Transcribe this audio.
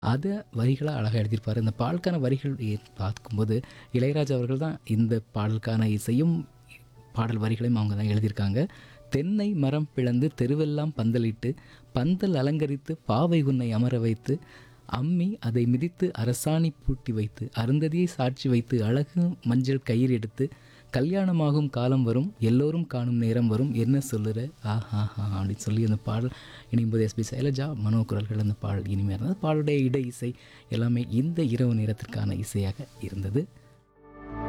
அதை வரிகளாக அழகாக எழுதியிருப்பார் இந்த பாடலுக்கான வரிகள் ஏ- பார்க்கும்போது இளையராஜா அவர்கள் தான் இந்த பாடலுக்கான இசையும் பாடல் வரிகளையும் அவங்க தான் எழுதியிருக்காங்க தென்னை மரம் பிளந்து தெருவெல்லாம் பந்தலிட்டு பந்தல் அலங்கரித்து பாவை உன்னை அமர வைத்து அம்மி அதை மிதித்து அரசாணி பூட்டி வைத்து அருந்ததியை சாட்சி வைத்து அழகு மஞ்சள் கயிறு எடுத்து கல்யாணமாகும் காலம் வரும் எல்லோரும் காணும் நேரம் வரும் என்ன சொல்லுற ஆஹா ஹா அப்படின்னு சொல்லி அந்த பாடல் இனியும்போது எஸ்பி சைலஜா மனோ குரல்கள் அந்த பாடல் இனிமையாக இருந்தது பாடலுடைய இடை இசை எல்லாமே இந்த இரவு நேரத்திற்கான இசையாக இருந்தது